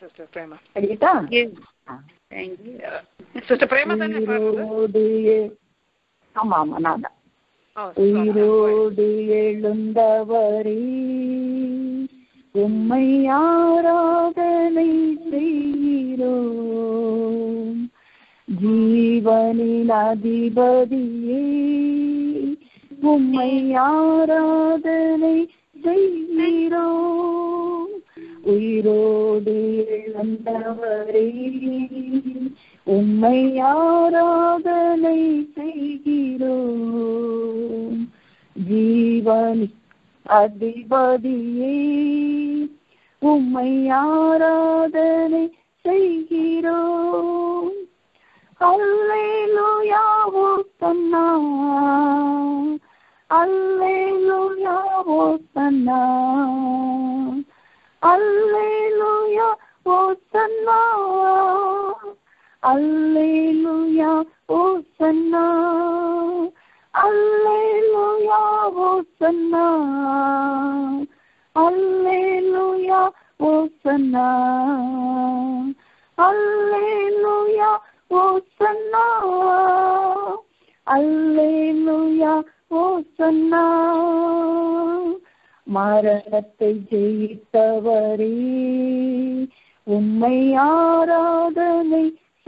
Sister Prema படிக்கட்டா thank you sister Prema தானே பாடுறது உயிரோடு எ- ஆமா ஆமா நான் தான் ஓ sorry. உயிரோடு எழுந்தவரே உம்மை ஆராதனை செய்கிறோம் ஜீவனின் அதிபதியே உம்மை ஆராதனை செய்கிறோம் உயிரோடு எழுந்தவரே உம்மை ஆராதனை செய்கிறோம் ஜீவனி அதிபதியே உம்மை ஆராதனை செய்கிறோம் அல்லேலூயா ஓசன்னா அல்லேலூயா ஓசன்னா அல்லேலூயா ஓசன்னா அல்லேலூயா ஓசன்னா அல்லேலூயா ஓசன்னா அல்லேலூயா ஓசன்னா அல்லேலூயா ஓசன்னா அல்லேலூயா ஓசன்னா மரணத்தை ஜெயித்தவரே உம்மை ஆராதனை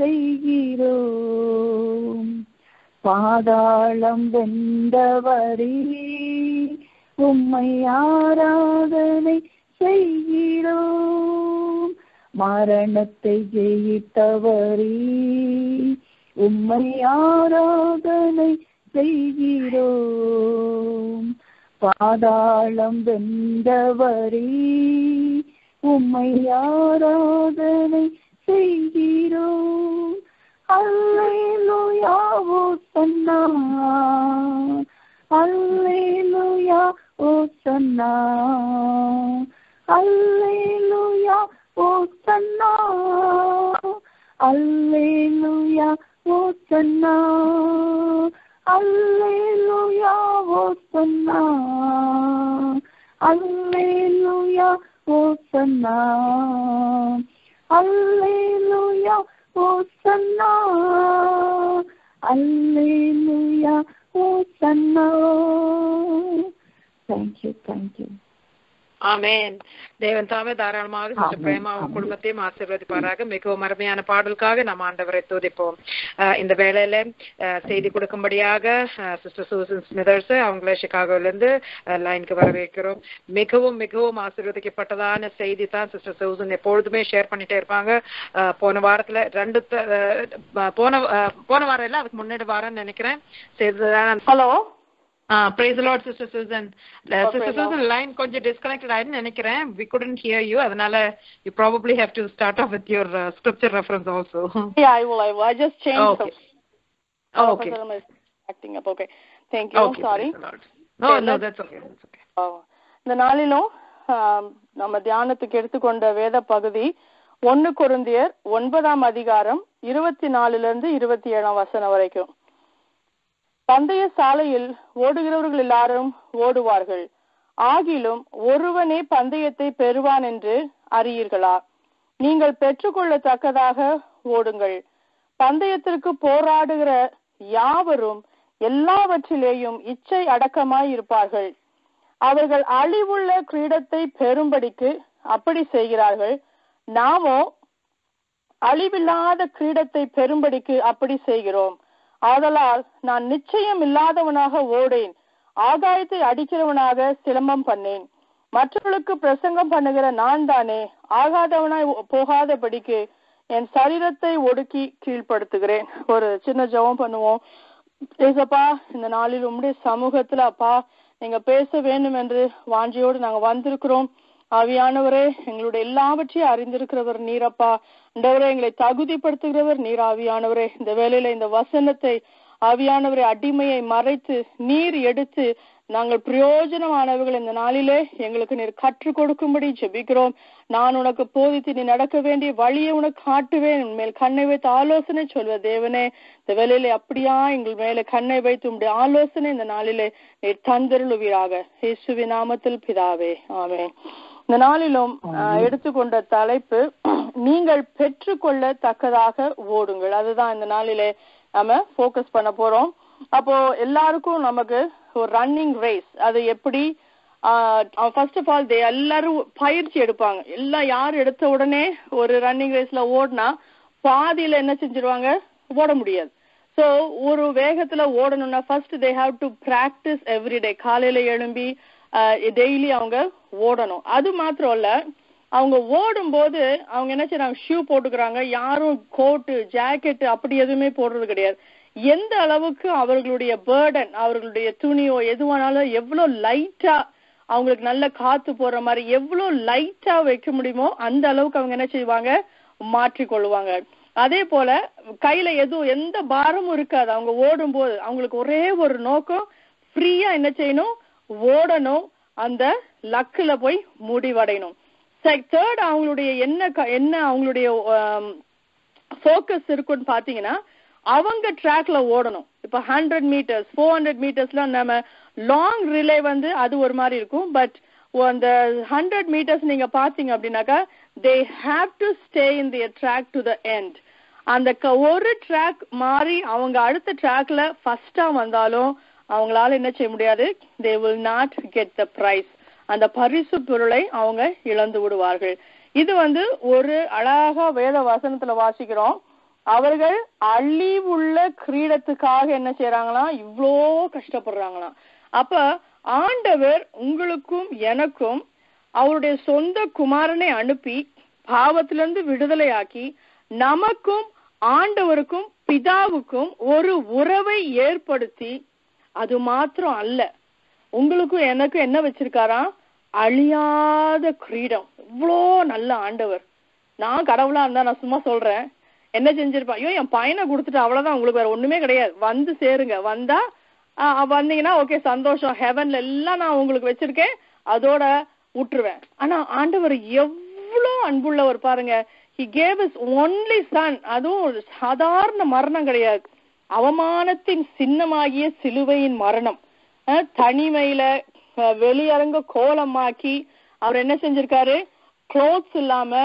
செய்கிறோம் பாதாளம் வென்றவரே உம்மை ஆராதனை செய்கிறோம் மரணத்தை ஜெயித்தவரே உம்மை ஆராதனை செய்கிறோம் பாதாளம் வென்றவரே உம்மை ஆராதனை செய்கிறோம் அல்லேலூயா ஓசன்னா அல்லேலூயா ஓசன்னா அல்லேலூயா ஓசன்னா அல்லேலூயா ஓசன்னா அல்லேலூயா ஓசன்னா அல்லேலூயா ஓசன்னா அல்லேலூயா ஓசன்னா அல்லேலூயா ஓசன்னா தேங்க்யூ தேங்க்யூ ஆமென் தேவன் தாமே தாராளமாக சிஸ்டர் ஆமென், பிரேமா ஆமென். குடும்பத்தையும் ஆசீர்வதிப்பாராக மிகவும் அருமையான பாடலுக்காக நம்ம ஆண்டவரை துதிப்போம் அஹ் இந்த வேளையில அஹ், செய்தி கொடுக்கும்படியாக சிஸ்டர் சூசன் ஸ்மிதர்ஸ் அவங்கள சிகாகோல இருந்து லைனுக்கு வரவேற்கிறோம் மிகவும் மிகவும் ஆசீர்வதிக்கப்பட்டதான செய்தி தான் சிஸ்டர் சூசன் எப்பொழுதுமே ஷேர் பண்ணிட்டே இருப்பாங்க அஹ், போன வாரத்துல ரெண்டு த- அஹ், போன அஹ், போன வாரம் இல்ல அதுக்கு முன்னாடி வாரம்னு நினைக்கிறேன் செய்ததான hello praise the lord sister susan uh, Oh, sister praise susan line கொஞ்சம் disconnected ஆயிடுன்னு நினைக்கிறேன் we couldn't hear you அதனால you probably have to start off with your uh, scripture reference also Yeah, I will. I will. I just changed okay some. okay Professor is acting up. Okay. Thank you. okay I'm sorry. praise the lord no Okay, no let's- that's okay that's okay ஆ, இந்த நாளிலும் ஆம், நம்ம தியானத்துக்கு எடுத்துக்கொண்ட வேத பகுதி ஒன்னு கொருந்தியர் ஒன்பதாம் அதிகாரம் இருபத்தி நாலுல இருந்து இருபத்தி ஏழாம் வசனம் வரைக்கும் பந்தய சாலையில் ஓடுகிறவர்கள் எல்லாரும் ஓடுவார்கள் ஆகிலும் ஒருவனே பந்தயத்தை பெறுவான் என்று அறியீர்களா நீங்கள் பெற்றுக்கொள்ளத்தக்கதாக ஓடுங்கள் பந்தயத்திற்கு போராடுகிற யாவரும் எல்லாவற்றிலேயும் இச்சை அடக்கமாய் இருப்பார்கள் அவர்கள் அழிவுள்ள கிரீடத்தை பெறும்படிக்கு அப்படி செய்கிறார்கள் நாமோ அழிவில்லாத கிரீடத்தை பெறும்படிக்கு அப்படி செய்கிறோம் ஆதலால் நான் நிச்சயம் இல்லாதவனாக ஓடேன் ஆகாயத்தை அடிக்கிறவனாக சிலம்பம் பண்ணேன் மற்றவர்களுக்கு பிரசங்கம் பண்ணுகிற நான் தானே ஆகாதவனாய் போகாதபடிக்கு என் சரீரத்தை ஒடுக்கி கீழ்ப்படுத்துகிறேன் ஒரு சின்ன ஜெபம் பண்ணுவோம் ஏசப்பா இந்த நாளில் உம்முடைய சமூகத்துல அப்பா நீங்க பேச வேண்டும் என்று வாஞ்சியோடு நாங்க வந்திருக்கிறோம் ஆவியானவரே எங்களுடைய எல்லாவற்றையும் அறிந்திருக்கிறவர் நீரப்பா இண்டவரே எங்களை தகுதிப்படுத்துகிறவர் நீர் ஆவியானவரே இந்த வேளையில இந்த வசனத்தை ஆவியானவரை அடிமையை மறைத்து நீர் எடுத்து நாங்கள் பிரயோஜனமானவர்கள் இந்த நாளிலே எங்களுக்கு நீர் கற்றுக் கொடுக்கும்படி ஜெபிக்கிறோம் நான் உனக்கு போதித்து நீ நடக்க வேண்டிய வழியை உனக்கு காட்டுவேன் உன்மேல் கண்ணை வைத்து ஆலோசனை சொல்வ தேவனே இந்த வேலையிலே அப்படியா எங்கள் மேல கண்ணை வைத்து உம்முடைய ஆலோசனை இந்த நாளிலே நீர் தந்தருளுவீராக இயேசுவின் நாமத்தில் பிதாவே ஆமென் இந்த நாளிலும் அஹ், எடுத்துக்கொண்ட தலைப்பு நீங்கள் பெற்றுக்கொள்ளத்தக்கதாக ஓடுங்கள் அதுதான் இந்த நாளிலே நம்ம ஃபோக்கஸ் பண்ண போறோம் அப்போ எல்லாருக்கும் நமக்கு ஒரு ரன்னிங் ரேஸ் அது எப்படி ஃபர்ஸ்ட் ஆஃப் ஆல் தே எல்லாரும் பயிற்சி எடுப்பாங்க எல்லாம் யார் எடுத்த உடனே ஒரு ரன்னிங் ரேஸ்ல ஓடினா பாதியில என்ன செஞ்சிருவாங்க ஓட முடியாது ஸோ ஒரு வேகத்துல ஓடணும்னா first they have to practice every day காலையில எழும்பி டெய்லி அவங்க ஓடணும் அது மாத்திரம் இல்ல அவங்க ஓடும்போது அவங்க என்ன செய்றாங்க ஷூ போட்டுக்கிறாங்க யாரும் கோட்டு ஜாக்கெட் அப்படி எதுவுமே போடுறது கிடையாது எந்த அளவுக்கு அவர்களுடைய பேர்டன் அவர்களுடைய துணியோ எதுவானாலும் எவ்வளவு லைட்டா அவங்களுக்கு நல்ல காத்து போற மாதிரி எவ்வளவு லைட்டா வைக்க முடியுமோ அந்த அளவுக்கு அவங்க என்ன செய்வாங்க மாற்றிக் கொள்வாங்க அதே போல கையில எதுவும் எந்த பாரமும் இருக்காது அவங்க ஓடும்போது அவங்களுக்கு ஒரே ஒரு நோக்கம் ஃப்ரீயா என்ன செய்யணும் ஓடணும் அந்த லக்குல போய் முடிவடையணும் தேர்ட் அவங்களுடைய என்ன க- என்ன அவங்களுடைய ஃபோக்கஸ் இருக்குன்னு பாத்தீங்கன்னா அவங்க ட்ராக்ல ஓடணும் இப்ப ஹண்ட்ரட் மீட்டர்ஸ் ஃபோர் ஹண்ட்ரட் மீட்டர்ஸ்ல நம்ம லாங் ரிலே வந்து அது ஒரு மாதிரி இருக்கும் பட் அந்த ஹண்ட்ரட் மீட்டர்ஸ் நீங்க பாத்தீங்க அப்படின்னாக்கா they have to stay in the track to the end அந்த க- ஒரு ட்ராக் மாறி அவங்க அடுத்த ட்ராக்ல ஃபர்ஸ்டா வந்தாலும் அவங்களால என்ன செய்ய முடியாது they will not get the prize அந்த பரிசு பொருளை அவங்க இழந்து விடுவார்கள் இது வந்து ஒரு அழகா வேத வசனத்துல வாசிக்கிறோம் அவர்கள் அழிவுள்ள கிரீடத்துக்காக என்ன செய்யறாங்களாம் இவ்ளோ கஷ்டப்படுறாங்களாம் அப்ப ஆண்டவர் உங்களுக்கும் எனக்கும் அவருடைய சொந்த குமாரனை அனுப்பி பாவத்திலிருந்து விடுதலையாக்கி நமக்கும் ஆண்டவருக்கும் பிதாவுக்கும் ஒரு உறவை ஏற்படுத்தி அது மாத்திரம் அல்ல உங்களுக்கும் எனக்கும் என்ன வச்சிருக்காராம் அழியாத கிரீடம் இவ்வளோ நல்ல ஆண்டவர் நான் கடவுளா இருந்தா நான் சும்மா சொல்றேன் என்ன செஞ்சிருப்பா ஐயோ என் பையனை கொடுத்துட்டு அவ்வளவுதான் உங்களுக்கு வேற ஒண்ணுமே கிடையாது வந்து சேருங்க வந்தா ஆ, வந்தீங்கன்னா ஓகே சந்தோஷம் ஹெவன்ல எல்லாம் நான் உங்களுக்கு வச்சிருக்கேன் அதோட விட்டுருவேன் ஆனா ஆண்டவர் எவ்வளவு அன்புள்ளவர் பாருங்க he gave his only son அதுவும் ஒரு சாதாரண மரணம் கிடையாது அவமானத்தின் சின்னமாகிய சிலுவையின் மரணம் அஹ், தனிமையில அஹ், வெளியரங்க கோலமாக்கி அவர் என்ன செஞ்சிருக்காரு க்ளோத்ஸ் இல்லாம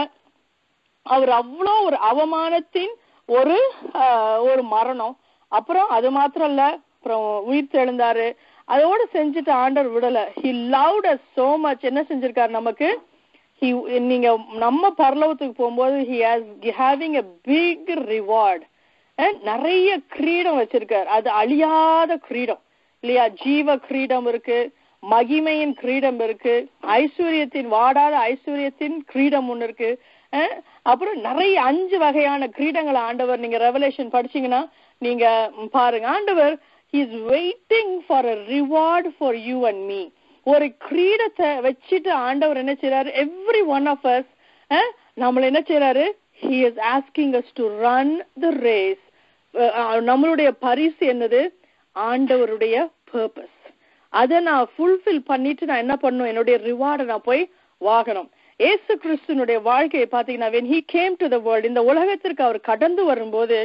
அவர் அவ்வளோ ஒரு அவமானத்தின் ஒரு ஆஹ், ஒரு மரணம் அப்புறம் அது மாத்திரம் இல்ல அப்புறம் உயிர் தெழுந்தாரு அதோட செஞ்சுட்டு ஆண்டவர் விடல he loved us so much என்ன செஞ்சிருக்காரு நமக்கு he நீங்க நம்ம பரலோகத்துக்கு போகும்போது he has having a big reward அஹ், நிறைய கிரீடம் வச்சிருக்காரு அது அழியாத கிரீடம் இல்லையா ஜீவ கிரீடம் இருக்கு மகிமையின் கிரீடம் இருக்கு ஐஸ்வர்யத்தின் வாடாத ஐஸ்வர்யத்தின் கிரீடம் ஒண்ணு இருக்கு அஹ், அப்புறம் நிறைய அஞ்சு வகையான கிரீடங்களை ஆண்டவர் நீங்க ரெவலேஷன் படிச்சீங்கன்னா நீங்க ம், பாருங்க ஆண்டவர் is waiting for a reward for you and me ஒரு கிரீடத்தை வச்சுட்டு ஆண்டவர் என்ன செய்யறாரு எவ்ரி ஒன் ஆஃப் அஸ் நம்மள என்ன செய்யறாரு he is asking us to run the race நம்மளுடைய பரிசு என்னது ஆண்டவருடைய பர்பஸ் அதை நான் ஃபுல்ஃபில் பண்ணிட்டு நான் என்ன பண்ணும் என்னுடைய ரிவார்டை நான் போய் வாங்கணும் ஏசு கிறிஸ்துனுடைய வாழ்க்கையை பாத்தீங்கன்னா when he came to the world இந்த உலகத்திற்கு அவர் கடந்து வரும்போது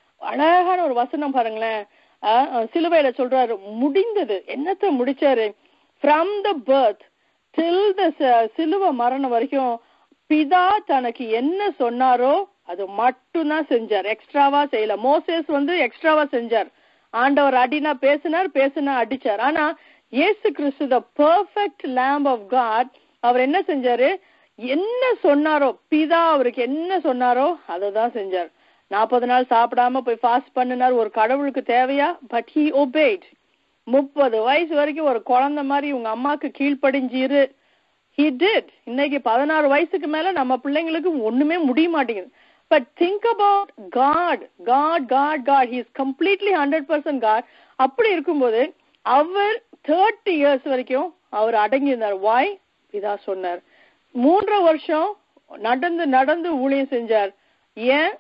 அழகான ஒரு வசனம் பாருங்களேன் அஹ், அஹ், சிலுவையில சொல்றாரு முடிந்தது என்னத்தை முடிச்சாரு ஃப்ரம் த பர்த் டில் த சிலுவை மரணம் வரைக்கும் பிதா தனக்கு என்ன சொன்னாரோ அது மட்டும்தான் செஞ்சார் எக்ஸ்ட்ராவா செய்யல மோசேஸ் வந்து எக்ஸ்ட்ராவா செஞ்சார் ஆண்டவர் அடினா பேசினார் பேசினா அடிச்சார் ஆனா இயேசு கிறிஸ்து the perfect lamb of God அவர் என்ன செஞ்சாரு என்ன சொன்னாரோ பிதா அவருக்கு என்ன சொன்னாரோ அதை தான் செஞ்சார் நாற்பது நாள் சாப்பிடாம போய் ஃபாஸ்ட் பண்ணினார் ஒரு கடவுளுக்கு தேவையா பட் ஹி obeyed முப்பது வயசு வரைக்கும் ஒரு குழந்தை மாதிரி உங்க அம்மாக்கு கீழ்ப்படிஞ்சு இரு he did இன்னைக்கு பதினாறு வயசுக்கு மேல நம்ம பிள்ளைங்களுக்கு ஒண்ணுமே முடிய மாட்டேங்குது but think about God God God God he is completely hundred percent God அப்படி இருக்கும்போது அவர் தேர்ட்டி இயர்ஸ் வரைக்கும் அவர் அடங்கி இருந்தார் வாய் இதா சொன்னார் மூன்றரை வருஷம் நடந்து நடந்து ஊழியம் செஞ்சார் ஏன்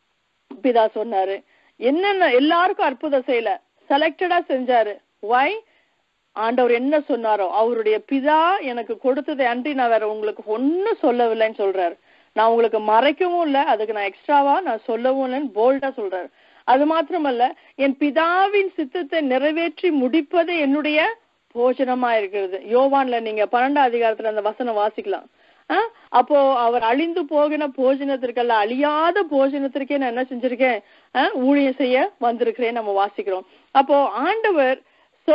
பிதா சொன்னாரு என்னென்ன எல்லாருக்கும் அற்புதம் செய்யல செலக்டடா செஞ்சாரு வை ஆண்டவர் என்ன சொன்னாரோ அவருடைய பிதா எனக்கு கொடுத்ததை அன்றி நான் வேற உங்களுக்கு ஒன்னும் சொல்லவில்லைன்னு சொல்றாரு நான் உங்களுக்கு மறைக்கவும் இல்லை அதுக்கு நான் எக்ஸ்ட்ராவா நான் சொல்லவும் இல்லைன்னு போல்டா சொல்றாரு அது மாத்திரமல்ல என் பிதாவின் சித்தத்தை நிறைவேற்றி முடிப்பது என்னுடைய போஜனமா இருக்கிறது யோவான்ல நீங்க பன்னெண்டாம் அதிகாரத்துல அந்த வசனம் வாசிக்கலாம் அஹ், அப்போ அவர் அழிந்து போகின போஜனத்திற்கல்ல அழியாத போஜனத்திற்கே நான் என்ன செஞ்சிருக்கேன் அஹ், ஊழியம் செய்ய வந்திருக்கிறேன் நம்ம வாசிக்கிறோம் அப்போ ஆண்டவர் சோ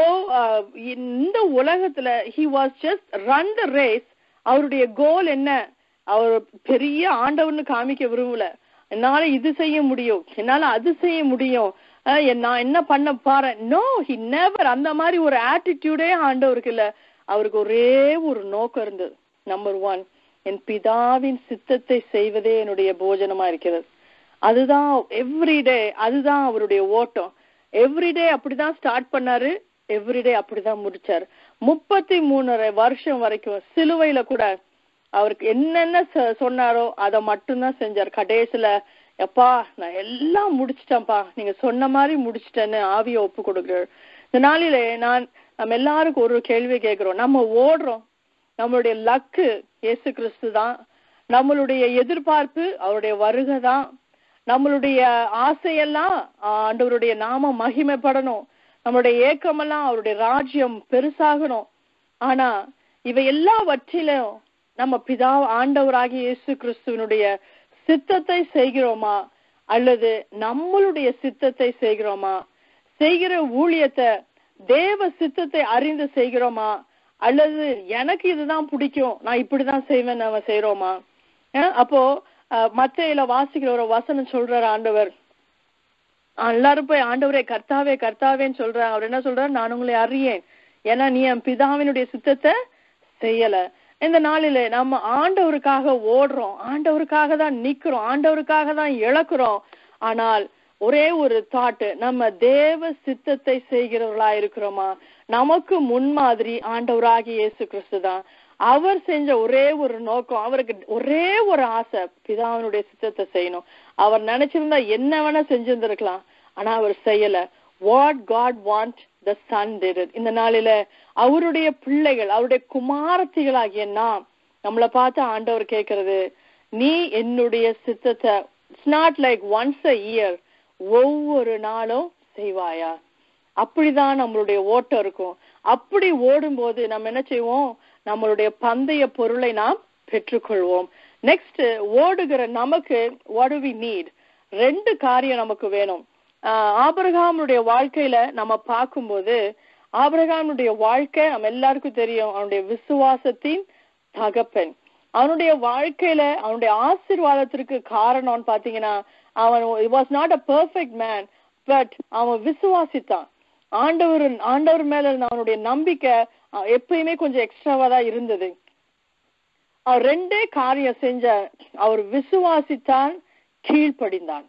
இந்த உலகத்துல he was just run the race அவருடைய கோல் என்ன அவர் பெரிய ஆண்டவர்னு காமிக்க விரும்பல என்னால இது செய்ய முடியும் என்னால அது செய்ய முடியும் அஹ் என் நான் என்ன பண்ண பாரு நோ ஹி நெவர் அந்த மாதிரி ஒரு ஆட்டிடியூடே ஆண்டவருக்கு இல்ல அவருக்கு ஒரே ஒரு நோக்கம் இருந்தது நம்பர் ஒன் என் பிதாவின் சித்தத்தை செய்வதே என்னுடைய போஜனமா இருக்கிறது அதுதான் எவ்ரிடே அதுதான் அவருடைய ஓட்டம் எவ்ரிடே அப்படிதான் ஸ்டார்ட் பண்ணாரு எவ்ரிடே அப்படிதான் முடிச்சாரு முப்பத்தி மூணரை வருஷம் வரைக்கும் சிலுவையில கூட அவருக்கு என்னென்ன சொ- சொன்னாரோ அதை மட்டும்தான் செஞ்சார் கடைசியில எப்பா நான் எல்லாம் முடிச்சிட்டேன்ப்பா நீங்க சொன்ன மாதிரி முடிச்சிட்டேன்னு ஆவியை ஒப்பு கொடுக்குறாரு இந்த நாளிலே நான் நம்ம எல்லாருக்கும் ஒரு கேள்வி கேட்கிறோம் நம்ம ஓடுறோம் நம்மளுடைய லக்கு இயேசு கிறிஸ்து தான் நம்மளுடைய எதிர்பார்ப்பு அவருடைய வருகை தான் நம்மளுடைய ஆசையெல்லாம் ஆண்டவருடைய நாமம் மகிமைப்படணும் நம்மளுடைய ஏக்கமெல்லாம் அவருடைய ராஜ்யம் பெருசாகணும் ஆனா இவை எல்லாவற்றிலும் நம்ம பிதா ஆண்டவராகிய இயேசு கிறிஸ்துவனுடைய சித்தத்தை செய்கிறோமா அல்லது நம்மளுடைய சித்தத்தை செய்கிறோமா செய்கிற ஊழியத்தை தேவ சித்தத்தை அறிந்து செய்கிறோமா அல்லது எனக்கு இதுதான் பிடிக்கும் நான் இப்படிதான் செய்வேன் நம்ம செய்யறோமா அஹ் அப்போ மத்தையில வாசிக்கிற ஒரு வசனம் சொல்றாரு ஆண்டவர் ஆஹ் எல்லாரும் போய் ஆண்டவரே கர்த்தாவே கர்த்தாவேன்னு சொல்றாங்க அவர் என்ன சொல்றாரு நான் உங்களை அறியேன் ஏன்னா நீ என் பிதாவினுடைய சித்தத்தை செய்யல இந்த நாளில நம்ம ஆண்டவருக்காக ஓடுறோம் ஆண்டவருக்காக தான் நிக்கிறோம் ஆண்டவருக்காக தான் இழக்கிறோம் ஆனால் ஒரே ஒரு தாட் நம்ம தேவ சித்தத்தை செய்கிறவர்களா இருக்கிறோமா நமக்கு முன்மாதிரி ஆண்டவராகிய இயேசு கிறிஸ்து தான் அவர் செஞ்ச ஒரே ஒரு நோக்கம் அவருக்கு ஒரே ஒரு ஆசை பிதாவினுடைய சித்தத்தை செய்யணும் அவர் நினைச்சிருந்தா என்ன வேணா செஞ்சிருந்திருக்கலாம் ஆனா அவர் செய்யல what God want the son did it இந்த நாளில அவருடைய பிள்ளைகள் அவருடைய குமாரத்திகளாகிய நாம் நம்மளை பார்த்து ஆண்டவர் கேட்கறது நீ என்னுடைய சித்தத்தை it's not like once a year ஒவ்வொரு நாளும் செய்வாயா அப்படிதான் நம்மளுடைய ஓட்டம் இருக்கும் அப்படி ஓடும்போது நம்ம என்ன செய்வோம் நம்மளுடைய பந்தய பொருளை நாம் பெற்றுக்கொள்வோம் நெக்ஸ்ட் ஓடுகிற நமக்கு வாட் வி நீட் ரெண்டு காரியம் நமக்கு வேணும் ஆஹ் ஆபிரகாமுடைய வாழ்க்கையில நம்ம பார்க்கும்போது ஆபிரகாமுடைய வாழ்க்கை நம்ம எல்லாருக்கும் தெரியும் அவனுடைய விசுவாசத்தின் தகப்பன் அவனுடைய வாழ்க்கையில அவனுடைய ஆசீர்வாதத்திற்கு காரணம்னு பாத்தீங்கன்னா அவன் was not a perfect man but அவன் விசுவாசித்தான் ஆண்டவர் ஆண்டவர் மேல இருந்த அவனுடைய நம்பிக்கை அஹ், எப்பயுமே கொஞ்சம் எக்ஸ்ட்ராவா தான் இருந்தது அவர் ரெண்டே காரியம் செஞ்ச அவர் விசுவாசித்தான் கீழ்ப்படிந்தான்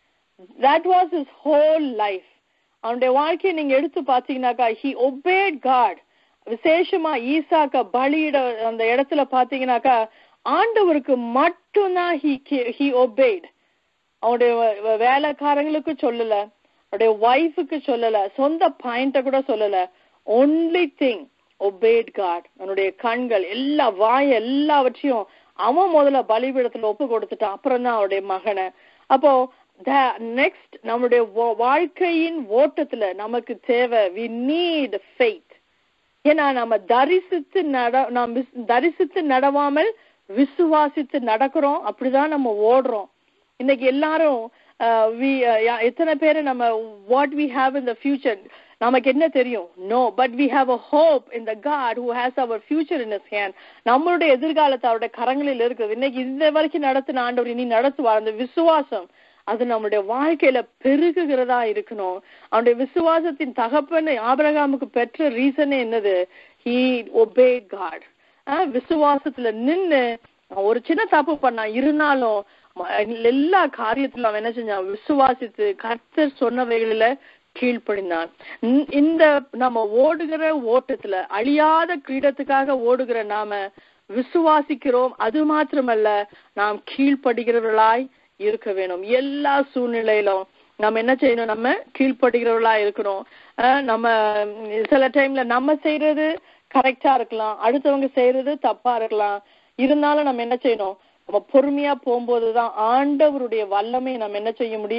that was his whole life அவனுடைய வாழ்க்கையை நீங்க எடுத்து பாத்தீங்கன்னாக்கா ஹி obeyed காட் விசேஷமா ஈசாக்க பலியிட அந்த இடத்துல பாத்தீங்கன்னாக்கா ஆண்டவருக்கு மட்டும்தான் ஹி ஹி obeyed அவனுடைய வ- வ- வேலைக்காரங்களுக்கு சொல்லல அவருடைய ஒய்ஃபுக்கு சொல்லல சொந்த பாயிண்ட கூட சொல்லல ஒன்லி திங் obeyed காட் அவனுடைய கண்கள் எல்லா வாய் எல்லாவற்றையும் அவன் முதல்ல பலிபீடத்துல ஒப்பு கொடுத்துட்டான் அப்புறம் தான் அவருடைய மகனை அப்போ நெக்ஸ்ட் நம்முடைய வா- வாழ்க்கையின் ஓட்டத்துல நமக்கு தேவை வி நீட் ஃபெய்த் ஏன்னா நம்ம தரிசித்து நட நாம் விஸ்- தரிசித்து நடவாமல் விசுவாசித்து நடக்கிறோம் அப்படிதான் நம்ம ஓடுறோம் இன்னைக்கு எல்லாரும் அஹ், we, அஹ், யா- எத்தனை பேரு நம்ம what we have in the future நமக்கு என்ன தெரியும் no but we have a hope in the God who has அவர் ஃபியூச்சர் இன் his ஹேண்ட் நம்மளுடைய எதிர்காலத்தை அவருடைய கரங்களில் இருக்குது இன்னைக்கு இந்த வரைக்கும் நடத்தின ஆண்டவர் இனி நடத்துவார் அந்த விசுவாசம் அது நம்முடைய வாழ்க்கையில பெருகுகிறதா இருக்கணும் அவனுடைய விசுவாசத்தின் தகப்பன் ஆபிரகாமுக்கு பெற்ற ரீசனே என்னது ஹீ obeyed காட் விசுவாசத்துல நின்னு அவன் ஒரு சின்ன தப்பு பண்ணான் இருந்தாலும் ம- எல்லா காரியத்திலும் அவன் என்ன செஞ்சான் விசுவாசித்து கர்த்தர் சொன்னவைகளில கீழ்ப்படிந்தான் இந்த- இந்த நம்ம ஓடுகிற ஓட்டத்துல அழியாத கிரீடத்துக்காக ஓடுகிற நாம விசுவாசிக்கிறோம் அது மாத்திரமல்ல நாம் கீழ்ப்படுகிறவர்களாய் இருக்க வேணும் எல்லா சூழ்நிலையிலும் நம்ம என்ன செய்யணும் நம்ம கீழ்ப்படுகிறவர்களா இருக்கணும் அஹ் நம்ம ம், சில டைம்ல நம்ம செய்யறது கரெக்டா இருக்கலாம் அடுத்தவங்க செய்யறது தப்பா இருக்கலாம் இருந்தாலும் நம்ம என்ன செய்யணும் நம்ம பொறுமையா போகும்போதுதான் ஆண்டவருடைய வல்லமை நம்ம என்ன செய்ய முடியும்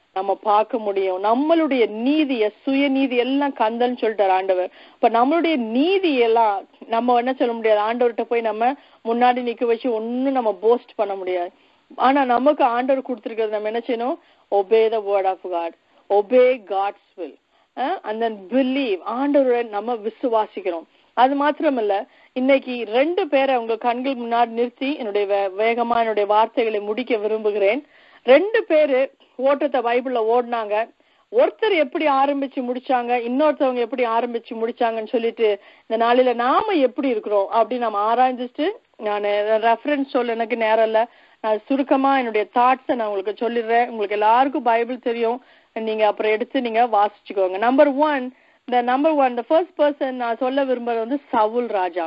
நம்ம பார்க்க முடியும் நம்மளுடைய நீதிய சுயநீதி எல்லாம் கந்தன்னு சொல்லிட்டாரு ஆண்டவர் இப்ப நம்மளுடைய நீதி எல்லாம் நம்ம என்ன சொல்ல முடியாது ஆண்டவர்கிட்ட போய் நம்ம முன்னாடி நிக்க வச்சு ஒண்ணும் நம்ம போஸ்ட் பண்ண முடியாது ஆனா நமக்கு ஆண்டவர் கொடுத்திருக்கிறது நம்ம என்ன செய்யணும் obey the word of God obey God's will and then believe ஆண்டவரை நம்ம விசுவாசிக்கிறோம் அது மாத்திரமல்ல இன்னைக்கு ரெண்டு பேரை உங்க கண்கள் முன்னாடி நிறுத்தி என்னுடைய வே- வேகமா என்னுடைய வார்த்தைகளை முடிக்க விரும்புகிறேன் ரெண்டு பேரு ஓட்டத்தை பைபிள்ல ஓடினாங்க ஒருத்தர் எப்படி ஆரம்பிச்சு முடிச்சாங்க இன்னொருத்தவங்க எப்படி ஆரம்பிச்சு முடிச்சாங்கன்னு சொல்லிட்டு இந்த நாளில நாம எப்படி இருக்கிறோம் அப்படின்னு நம்ம ஆராய்ஞ்சிட்டு நான் ரெஃபரன்ஸ் சொல்ல எனக்கு நேரம் இல்ல நான் சுருக்கமா என்னுடைய தாட்ஸை நான் உங்களுக்கு சொல்லிடுறேன் உங்களுக்கு எல்லாருக்கும் பைபிள் தெரியும் நீங்க அப்புறம் எடுத்து நீங்க வாசிச்சுக்கோங்க நம்பர் ஒன் இந்த number one the first person நான் சொல்ல விரும்புறது வந்து சவுல் ராஜா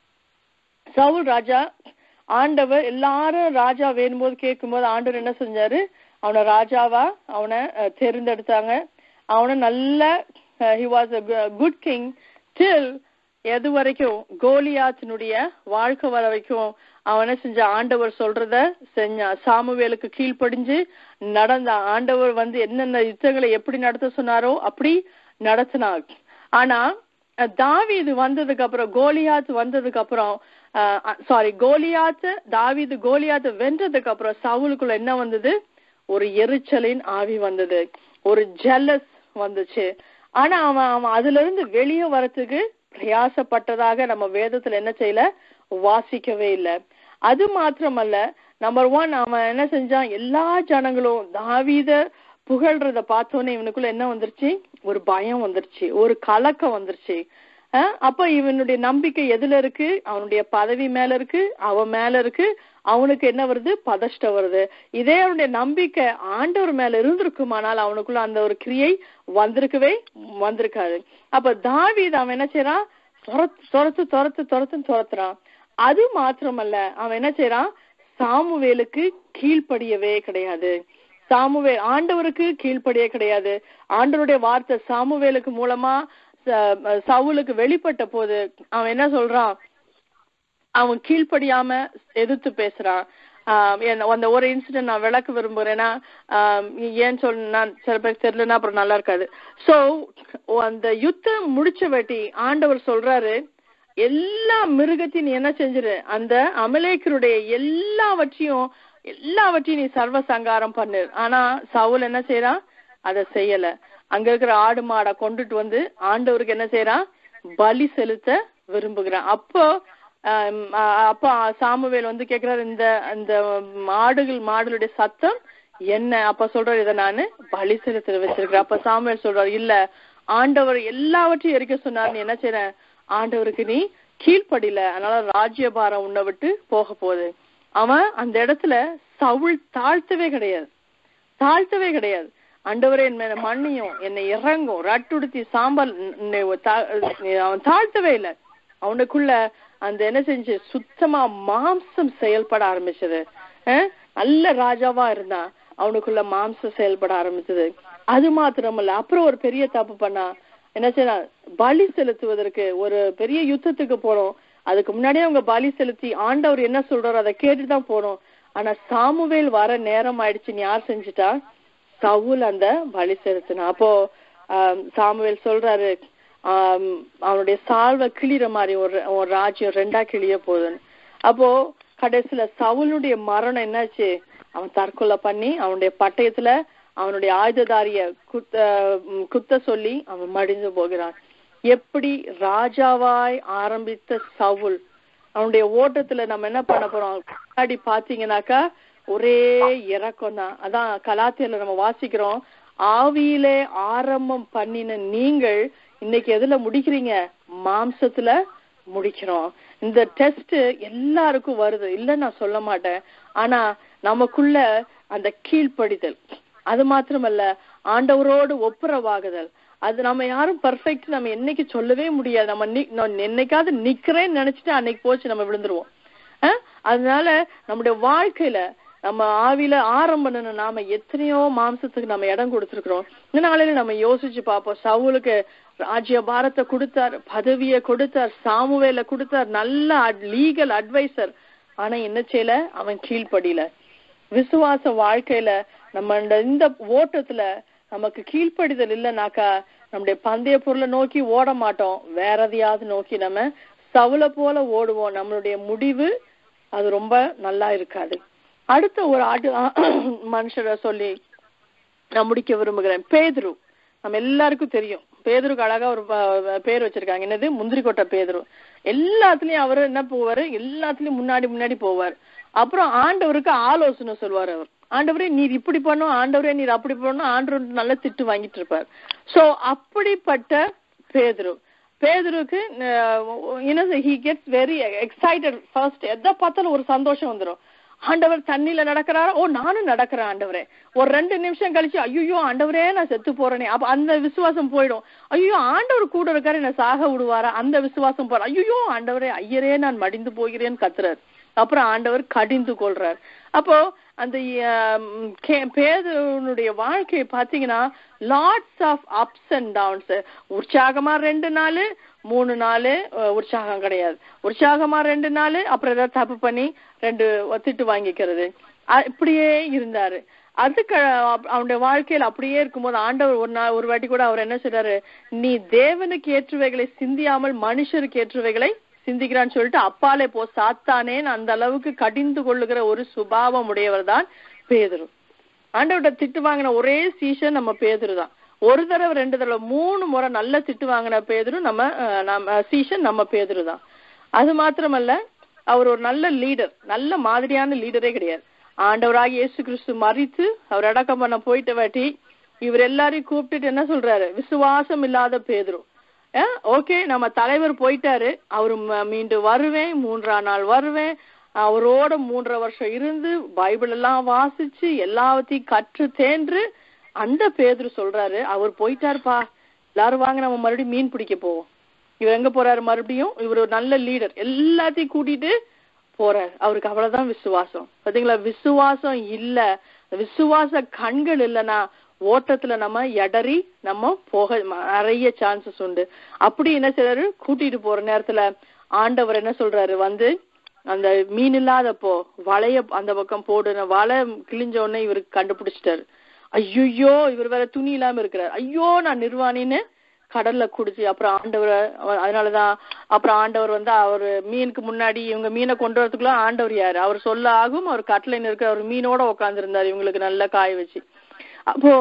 சவுல் ராஜா ஆண்டவர் எல்லாரும் ராஜா வேணும்போது கேட்கும்போது ஆண்டவர் என்ன செஞ்சாரு அவனை ராஜாவா அவனை அஹ், தேர்ந்தெடுத்தாங்க அவனை நல்ல he was a good king till எது வரைக்கும் கோலியாத்தினுடைய வாழ்க்கை வர வரைக்கும் அவன் என்ன செஞ்ச ஆண்டவர் சொல்றத செஞ்சான் சாமுவேலுக்கு கீழ்ப்படிஞ்சு நடந்த ஆண்டவர் வந்து என்னென்ன யுத்தங்களை எப்படி நடத்த சொன்னாரோ அப்படி நடத்தினார் ஆனா அஹ், தாவீது வந்ததுக்கு அப்புறம் கோலியாத் வந்ததுக்கு அப்புறம் சாரி கோலியாத்து தாவீது கோலியாத்து வென்றதுக்கு அப்புறம் சவுலுக்குள்ள என்ன வந்தது ஒரு எரிச்சலின் ஆவி வந்தது ஒரு ஜெல்லஸ் வந்துச்சு ஆனா அவன் அவன் அதுல இருந்து வெளியே வரத்துக்கு பிரயாசப்பட்டதாக நம்ம வேதத்துல என்ன செய்யல வாசிக்கவே இல்லை அது மாத்திரமல்ல நம்பர் ஒன் அவன் என்ன செஞ்சான் எல்லா ஜனங்களும் தாவீத புகழ்றத பார்த்தோன்னே இவனுக்குள்ள என்ன வந்துருச்சு ஒரு பயம் வந்துருச்சு ஒரு கலக்கம் வந்துருச்சு அஹ் அப்ப இவனுடைய நம்பிக்கை எதுல இருக்கு அவனுடைய பதவி மேல இருக்கு அவன் மேல இருக்கு அவனுக்கு என்ன வருது பதஷ்டம் வருது இதே அவனுடைய நம்பிக்கை ஆண்டவர் மேல இருந்திருக்குமானால் அவனுக்குள்ள அந்த ஒரு கிரியை வந்திருக்கவே வந்திருக்காது அப்ப தாவீது அவன் என்ன செய்யறான் துரத்து துரத்து துரத்து துரத்துன்னு துரத்துறான் அது மாத்திரமல்ல அவன் என்ன செய்யறான் சாமுவேலுக்கு கீழ்ப்படியவே கிடையாது சாமுவே ஆண்டவருக்கு கீழ்ப்படியே கிடையாது ஆண்டவருடைய வார்த்தை சாமுவேலுக்கு மூலமா ச- சவுலுக்கு வெளிப்பட்ட போது அவன் என்ன சொல்றான் அவன் கீழ்ப்படியாம எதிர்த்து பேசுறான் ஆஹ் என்ன- அந்த ஒரு இன்சிடென்ட் நான் விளக்க விரும்புறேன்னா ஆஹ் ஏன் சொன்னா சில பேருக்கு தெரியலன்னா அப்புறம் நல்லா இருக்காது சோ அந்த யுத்தம் முடிச்ச வாட்டி ஆண்டவர் சொல்றாரு எல்லா மிருகத்தையும் நீ என்ன செஞ்சிரு அந்த அமலேக்கருடைய எல்லாவற்றையும் எல்லாவற்றையும் நீ சர்வ சங்காரம் பண்ணு ஆனா சவுல் என்ன செய்யறான் அதை செய்யல அங்க இருக்கிற ஆடு மாடை கொண்டுட்டு வந்து ஆண்டவருக்கு என்ன செய்யறான் பலி செலுத்த விரும்புகிறான் அப்போ ஆம், அ- அப்ப சாமுவேல் வந்து கேக்குறாரு இந்த இந்த மாடுகள் மாடுகளுடைய சத்தம் என்ன அப்ப சொல்றாரு இதை நானு பலி செலுத்த வச்சிருக்கிறேன் அப்ப சாமுவேல் சொல்றாரு இல்ல ஆண்டவர் எல்லாவற்றையும் எரிக்க சொன்னார் நீ என்ன செய்யற ஆண்டவருக்கு நீ கீழ்ப்படியில அதனால ராஜ்யபாரம் உன்னை விட்டு போக போகுது அவன் அந்த இடத்துல சவுள் தாழ்த்தவே கிடையாது தாழ்த்தவே கிடையாது ஆண்டவரே என் மேல மண்ணியும் என்னை இறங்கும் ரட்டுடுத்தி சாம்பல் என்னை தா- அவன் தாழ்த்தவே இல்லை அவனுக்குள்ள அந்த என்ன செஞ்சு சுத்தமா மாம்சம் செயல்பட ஆரம்பிச்சது அஹ் நல்ல ராஜாவா இருந்தான் அவனுக்குள்ள மாம்சம் செயல்பட ஆரம்பிச்சது அது மாத்திரமல்ல அப்புறம் ஒரு பெரிய தப்பு பண்ணா என்ன செய்யலாம் பலி செலுத்துவதற்கு ஒரு பெரிய யுத்தத்துக்கு போறோம் அதுக்கு முன்னாடியே அவங்க பலி செலுத்தி ஆண்டவர் என்ன சொல்றாரோ அதை கேட்டுட்டு தான் போறோம் ஆனா சாமுவேல் வர நேரம் ஆயிடுச்சுன்னு யார் செஞ்சுட்டா சவுல் அந்த பலி செலுத்தினான் அப்போ ஆம், சாமுவேல் சொல்றாரு ஆம், அவனுடைய சால்வை கிளிற மாதிரி ஒரு ஒரு ராஜ்யம் ரெண்டா கிளிய போகுதுன்னு அப்போ கடைசியில சவுலுடைய மரணம் என்னாச்சு அவன் தற்கொலை பண்ணி அவனுடைய பட்டயத்துல அவனுடைய ஆயுததாரிய குத்த ம், குத்த சொல்லி அவன் மடிந்து போகிறான் எப்படி ராஜாவாய் ஆரம்பித்த சவுல் அவனுடைய ஓட்டத்துல நம்ம என்ன பண்ண போறோம் முன்னாடி பாத்தீங்கன்னாக்கா ஒரே இறக்கம் தான் அதான் கலாத்தியில நம்ம வாசிக்கிறோம் ஆவியிலே ஆரம்பம் பண்ணின நீங்கள் இன்னைக்கு எதுல முடிக்கிறீங்க மாம்சத்துல முடிக்கிறோம் இந்த டெஸ்ட் எல்லாருக்கும் வருது இல்ல நான் சொல்ல மாட்டேன் ஆனா நமக்குள்ள அந்த கீழ்ப்படிதல் அது மாத்திரமல்ல ஆண்டவரோடு ஒப்புரவாகுதல் அது நம்ம யாரும் பர்ஃபெக்ட் நம்ம என்னைக்கு சொல்லவே முடியாது நம்ம நி- நான் என்னைக்காவது நிக்கிறேன்னு நினைச்சிட்டு அன்னைக்கு போச்சு நம்ம விழுந்துருவோம் அஹ்? அதனால நம்முடைய வாழ்க்கையில நம்ம ஆவியில ஆரம்பம் நாம எத்தனையோ மாம்சத்துக்கு நம்ம இடம் கொடுத்திருக்கிறோம் இந்த நாளையில நம்ம யோசிச்சு பார்ப்போம் சவுலுக்கு ராஜ்ய பாரத்தை கொடுத்தார் பதவியை கொடுத்தார் சாமுவேல கொடுத்தார் நல்ல லீகல் அட்வைசர் ஆனா என்ன செய்யல அவன் கீழ்ப்படியில விசுவாச வாழ்க்கையில நம்ம இந்த இந்த ஓட்டத்துல நமக்கு கீழ்ப்படிதல் இல்லைனாக்கா நம்முடைய பந்தய பொருளை நோக்கி ஓட மாட்டோம் வேற எதையாவது நோக்கி நம்ம சவுல போல ஓடுவோம் நம்மளுடைய முடிவு அது ரொம்ப நல்லா இருக்காது அடுத்த ஒரு ஆட்டு மனுஷரை சொல்லி நான் முடிக்க விரும்புகிறேன் பேதுரு நம்ம எல்லாருக்கும் தெரியும் பேதுருக்கு அழகா ஒரு ப- பேர் வச்சிருக்காங்க என்னது முந்திரி கொட்டை பேதுரு எல்லாத்துலயும் அவரு என்ன போவாரு எல்லாத்துலயும் முன்னாடி முன்னாடி போவார் அப்புறம் ஆண்டவருக்கு ஆலோசனை சொல்வார் அவர் ஆண்டவரே நீர் இப்படி பண்ணும் ஆண்டவரே நீர் அப்படி பண்ணும் ஆண்டவர் நல்ல திட்டு வாங்கிட்டு இருப்பார் சோ அப்படிப்பட்ட பேதுரு பேதுருக்கு he gets very excited first எதை பார்த்தாலும் ஒரு சந்தோஷம் வந்துரும் ஆண்டவர் தண்ணியில நடக்கிறாரா ஓ நானும் நடக்கிறேன் ஆண்டவரே ஒரு ரெண்டு நிமிஷம் கழிச்சு ஐயோ ஆண்டவரே நான் செத்து போறேனே அப்ப அந்த விசுவாசம் போயிடும் ஐயோ ஆண்டவர் கூட இருக்காரு என்ன சாக விடுவாரா அந்த விசுவாசம் போற ஐயோ ஆண்டவரே ஐயரே நான் மடிந்து போகிறேன்னு கத்துறாரு அப்புறம் ஆண்டவர் கடிந்து கொள்றார் அப்போ அந்த ஆம், கே- பேதுருனுடைய வாழ்க்கையை பாத்தீங்கன்னா lots of ups and downs உற்சாகமா ரெண்டு நாள் மூணு நாள் உற்சாகம் கிடையாது உற்சாகமா ரெண்டு நாள் அப்புறம் ஏதாவது தப்பு பண்ணி ரெண்டு திட்டு வாங்கிக்கிறது அ- இப்படியே இருந்தாரு அதுக்கு அ- அவனுடைய வாழ்க்கையில அப்படியே இருக்கும்போது ஆண்டவர் ஒரு நாள் ஒரு வாட்டி கூட அவர் என்ன சொல்றாரு நீ தேவனுக்கு ஏற்றுவைகளை சிந்தியாமல் மனுஷருக்கு ஏற்றுவைகளை சிந்திக்கிறான்னு சொல்லிட்டு அப்பாலே போ சாத்தானேன்னு அந்த அளவுக்கு கடிந்து கொள்ளுகிற ஒரு சுபாவம் உடையவர் தான் பேதுரு ஆண்டவர்கிட்ட திட்டு வாங்கின ஒரே சீசன் நம்ம பேதுரு தான் ஒரு தடவை ரெண்டு தடவை மூணு முறை நல்ல திட்டு வாங்கின பேதுரு நம்ம அஹ், நம்ம சீசன் நம்ம பேதுரு தான் அது மாத்திரமல்ல அவர் ஒரு நல்ல லீடர் நல்ல மாதிரியான லீடரே கிடையாது ஆண்டவராக இயேசு கிறிஸ்து மறித்து அவர் அடக்கம் பண்ண போயிட்ட வாட்டி இவர் எல்லாரையும் கூப்பிட்டுட்டு என்ன சொல்றாரு விசுவாசம் இல்லாத பேதுரு ஓகே நம்ம தலைவர் போயிட்டாரு அவரு ம- மீண்டும் வருவேன் மூன்றாம் நாள் வருவேன் அவரோட மூன்றரை வருஷம் இருந்து பைபிள் எல்லாம் வாசிச்சு எல்லாத்தையும் கற்று தேன்று அந்த பேதுரு சொல்றாரு அவர் போயிட்டாருப்பா எல்லாரும் வாங்க நம்ம மறுபடியும் மீன் பிடிக்க போவோம் இவர் எங்க போறாரு மறுபடியும் இவர் ஒரு நல்ல லீடர் எல்லாத்தையும் கூட்டிட்டு போறாரு அவருக்கு அவ்வளவுதான் விசுவாசம் பாத்தீங்களா விசுவாசம் இல்ல விசுவாச கண்கள் இல்லைன்னா ஓட்டத்துல நம்ம எடறி நம்ம போக ம- நிறைய சான்சஸ் உண்டு அப்படி என்ன செய்றாரு கூட்டிட்டு போற நேரத்துல ஆண்டவர் என்ன சொல்றாரு வந்து அந்த மீன் இல்லாதப்போ வலைய அந்த பக்கம் போடுன வலை கிழிஞ்ச உடனே இவருக்கு கண்டுபிடிச்சிட்டாரு ஐயோ இவர் வேற துணி இல்லாம இருக்கிறார் ஐயோ நான் நிர்வாணின்னு கடல்ல குடிச்சு அப்புறம் ஆண்டவர் அதனாலதான் அப்புறம் ஆண்டவர் வந்து அவர் மீனுக்கு முன்னாடி இவங்க மீனை கொண்டு வரதுக்குள்ள ஆண்டவர் யாரு அவர் சொல்ல ஆகும் அவர் கட்டளைன்னு இருக்கிற அவர் மீனோட உட்கார்ந்திருந்தாரு இவங்களுக்கு நல்லா காய வச்சு அப்போ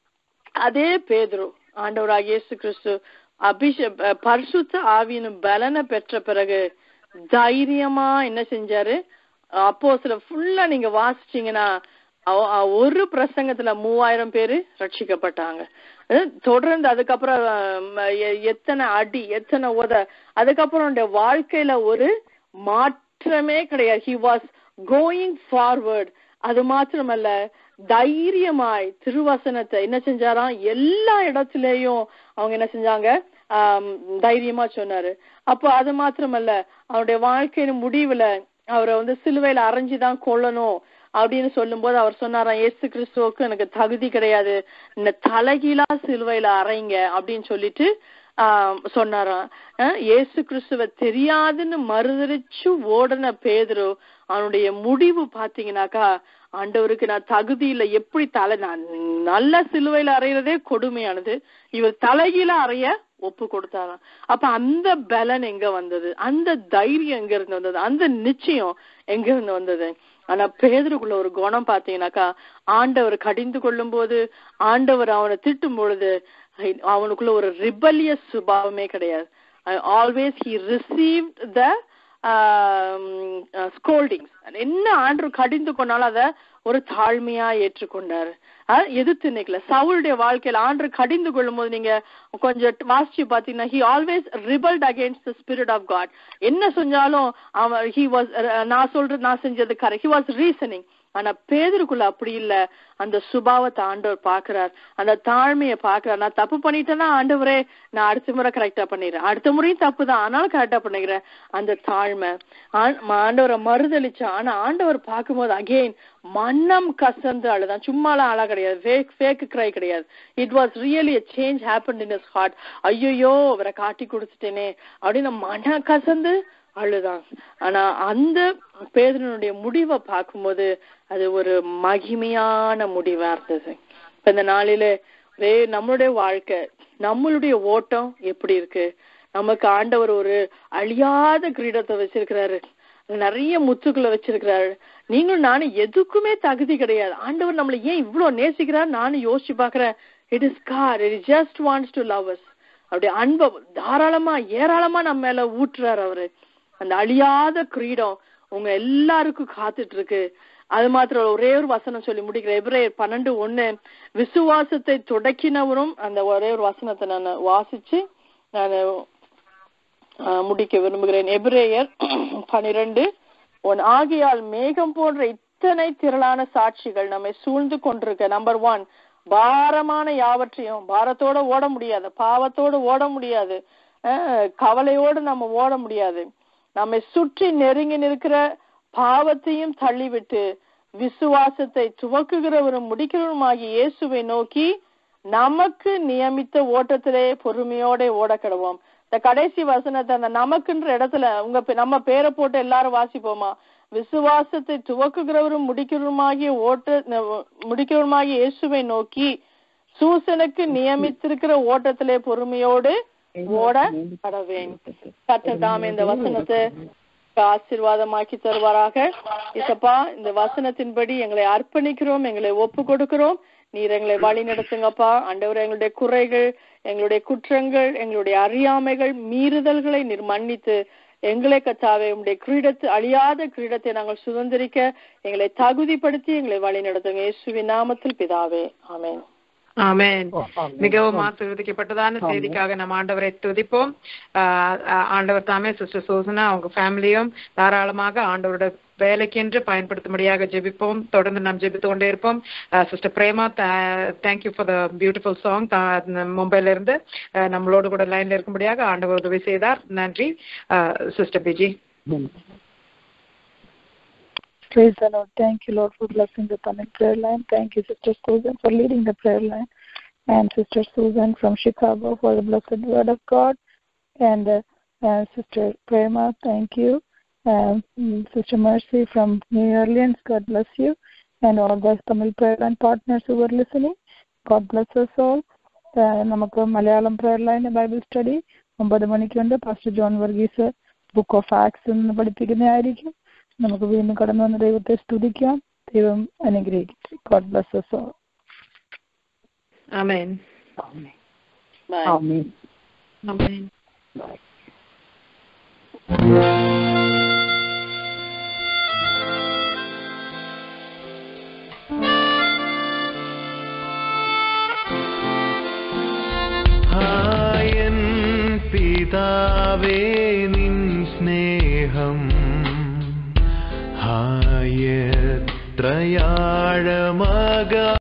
அதே பேதுரு ஆண்டவராக இயேசு கிறிஸ்து அபிஷ அஹ் பரிசுத்த ஆவியின் பலனை பெற்ற பிறகு தைரியமா என்ன செஞ்சாரு அப்போ சில ஃபுல்லா நீங்க வாசிச்சீங்கன்னா அவ- அவ ஒரு பிரசங்கத்துல மூவாயிரம் பேரு ரட்சிக்கப்பட்டாங்க அஹ் தொடர்ந்து அதுக்கப்புறம் அஹ், எ- எத்தனை அடி எத்தனை உத அதுக்கப்புறம் அவனுடைய வாழ்க்கையில ஒரு மாற்றமே கிடையாது ஹி வாஸ் கோயிங் ஃபார்வர்ட் அது மாத்திரமல்ல தைரியமாய் திருவசனத்தை என்ன செஞ்சாராம் எல்லா இடத்துலயும் அவங்க என்ன செஞ்சாங்க ஆம், தைரியமா சொன்னாரு அப்போ அது மாத்திரமல்ல அவருடைய வாழ்க்கையின் முடிவுல அவரை வந்து சிலுவையில அரைஞ்சுதான் கொல்லணும் அப்படின்னு சொல்லும்போது அவர் சொன்னாராம் இயேசு கிறிஸ்துவுக்கு எனக்கு தகுதி கிடையாது இந்த தலைகீழா சிலுவையில அறைங்க அப்படின்னு சொல்லிட்டு ஆஹ் சொன்னாராம் அஹ் இயேசு கிறிஸ்துவ தெரியாதுன்னு மறுதளிச்சு ஓடின பேதுரு அவனுடைய முடிவு பாத்தீங்கன்னாக்கா ஆண்டவருக்கு நான் தகுதி இல்ல எப்படி தலை நான் நல்ல சிலுவையில அறையிறதே கொடுமையானது இவர் தலைகீழ அறைய ஒப்பு கொடுத்தாராம் அப்ப அந்த பலன் எங்க வந்தது அந்த தைரியம் எங்க இருந்து வந்தது அந்த நிச்சயம் எங்க இருந்து வந்தது ஆனா பேதருக்குள்ள ஒரு குணம் பாத்தீங்கன்னாக்கா ஆண்டவர் கடிந்து கொள்ளும் போது ஆண்டவர் அவனை திட்டும் பொழுது அவனுக்குள்ள ஒரு ரிபலியஸ் சுபாவமே கிடையாது always he received the scoldings என்ன ஆண்டு கடிந்து கொண்டாலும் அத ஒரு தாழ்மையா ஏற்றுக்கொண்டாரு அஹ் எதிர்த்து நிக்கல சவுளுடைய வாழ்க்கையில ஆண்டு கடிந்து கொள்ளும் போது நீங்க கொஞ்சம் வாசிச்சு பாத்தீங்கன்னா he always rebelled against the spirit of God என்ன செஞ்சாலும் அவன் ஹி வாஸ் நான் சொல்றது நான் செஞ்சது கரெக்ட் ஹி வாஸ் ரீசனிங் ஆனா பேதருக்குள்ள அப்படி இல்ல அந்த சுபாவத்தை ஆண்டவர் பாக்குறார் அந்த தாழ்மையை பாக்குறார் நான் தப்பு பண்ணிட்டேன்னா ஆண்டவரே நான் அடுத்த முறை கரெக்டா பண்ணிடுறேன் அடுத்த முறையும் தப்பு தான் ஆனாலும் கரெக்டா பண்ணிக்கிறேன் அந்த தாழ்மை ஆண்- ஆண்டவரை மறுதளிச்சா ஆனா ஆண்டவர் பார்க்கும்போது அகெயின் மன்னம் கசந்து அழுதான் சும்மாலாம் அழ கிடையாது ஃபேக் ஃபேக் கிரை கிடையாது it was really a change happen in his heart ஐயோ அவரை காட்டி கொடுத்துட்டேனே அப்படின்னு மன கசந்து அழுதான் ஆனா அந்த பேதனுடைய முடிவை பார்க்கும்போது அது ஒரு மகிமையான முடிவா இருந்தது இப்ப இந்த நாளில ஒரே நம்மளுடைய வாழ்க்கை நம்மளுடைய ஓட்டம் எப்படி இருக்கு நமக்கு ஆண்டவர் ஒரு அழியாத கிரீடத்தை வச்சிருக்கிறாரு நிறைய முத்துக்களை வச்சிருக்கிறாரு நீங்களும் நானும் எதுக்குமே தகுதி கிடையாது ஆண்டவர் நம்மளை ஏன் இவ்வளவு நேசிக்கிறார் நானும் யோசிச்சு பாக்குறேன் it is God it just wants to love us அப்படி அன்பை தாராளமா ஏராளமா நம்ம மேல ஊற்றுறாரு அவரு அந்த அழியாத கிரீடம் உங்க எல்லாருக்கும் காத்துட்டு இருக்கு அது மாத்திரம் ஒரே ஒரு வசனம் சொல்லி முடிக்கிற எபிரேயர் பன்னெண்டு ஒண்ணு விசுவாசத்தை தொடக்கினவரும் அந்த ஒரே ஒரு வசனத்தை நான் வாசிச்சு நான் முடிக்க விரும்புகிறேன் எபிரேயர் பனிரெண்டு ஒன் ஆகையால் மேகம் போன்ற இத்தனை திரளான சாட்சிகள் நம்மை சூழ்ந்து கொண்டிருக்க நம்பர் ஒன் பாரமான யாவற்றையும் பாரத்தோட ஓட முடியாது பாவத்தோட ஓட முடியாது அஹ், கவலையோடு நம்ம ஓட முடியாது நம்மை சுற்றி நெருங்கி நிற்கிற பாவத்தையும் தள்ளிவிட்டு விசுவாசத்தை துவக்குகிறவரும் முடிக்கிறவருமாகிய இயேசுவை நோக்கி நமக்கு நியமித்த ஓட்டத்திலே பொறுமையோட ஓட கிடவோம் இந்த கடைசி வசனத்தை அந்த நமக்குன்ற இடத்துல உங்க பே- நம்ம பேரை போட்டு எல்லாரும் வாசிப்போமா விசுவாசத்தை துவக்குகிறவரும் முடிக்கிறவருமாகிய ஓட்ட முடிக்கிறவருமாகிய இயேசுவை நோக்கி சூசனுக்கு நியமித்திருக்கிற ஓட்டத்திலே பொறுமையோடு ஓட கடவேன் கர்த்தர் தாமே இந்த வசனத்தை ஆசீர்வாதமாக்கி தருவாராக இசப்பா இந்த வசனத்தின்படி எங்களை அர்ப்பணிக்கிறோம் எங்களை ஒப்பு கொடுக்கிறோம் நீர் எங்களை வழி நடத்துங்கப்பா ஆண்டவர் எங்களுடைய குறைகள் எங்களுடைய குற்றங்கள் எங்களுடைய அறியாமைகள் மீறுதல்களை நீர் மன்னித்து எங்களை கத்தாவே உங்களுடைய கிரீடத்து அழியாத கிரீடத்தை நாங்கள் சுதந்திரிக்க எங்களை தகுதிப்படுத்தி எங்களை வழி நடத்துங்க இயேசுவின் நாமத்தில் பிதாவே ஆமென் ஆமென் மிகவும் ஆசீர்வதிக்கப்பட்டதான செய்திக்காக நம்ம ஆண்டவரை துதிப்போம் ஆஹ் ஆஹ் ஆண்டவர் தாமே சிஸ்டர் சோசனா அவங்க ஃபேமிலியும் தாராளமாக ஆண்டவரோட வேலைக்கென்று பயன்படுத்தும்படியாக ஜெபிப்போம் தொடர்ந்து நாம் ஜெபித்து கொண்டே இருப்போம் sister Prema thank you for the beautiful song மும்பைல இருந்து ஆஹ் நம்மளோடு கூட லைன்ல இருக்கும்படியாக ஆண்டவர் உதவி செய்தார் நன்றி sister Biji Praise the Lord. Thank you, Lord, for blessing the Tamil prayer line. Thank you, Sister Susan, for leading the prayer line. And Sister Susan from Chicago for the blessed word of God. And uh, uh, Sister Prema, thank you. Um, mm, Sister Mercy from New Orleans, God bless you. And all the Tamil prayer line partners who were listening, God bless us all. Uh, നമുക്ക് Malayalam prayer line Bible study ഒമ്പത് മണിക്ക് ഉണ്ട് pastor John Varghese book of Acts എന്ന് പഠിപ്പിക്കുന്നതായിരിക്കും നമുക്ക് വീണ്ടും കടന്നു വന്ന ദൈവത്തെ സ്തുതിക്കാം ദൈവം അനുഗ്രഹിക്കട്ടെ God bless us all amen Bye. Amen ഹായൻ പിതാവേ നിൻ സ്നേഹം ഹായത്രയാഴമക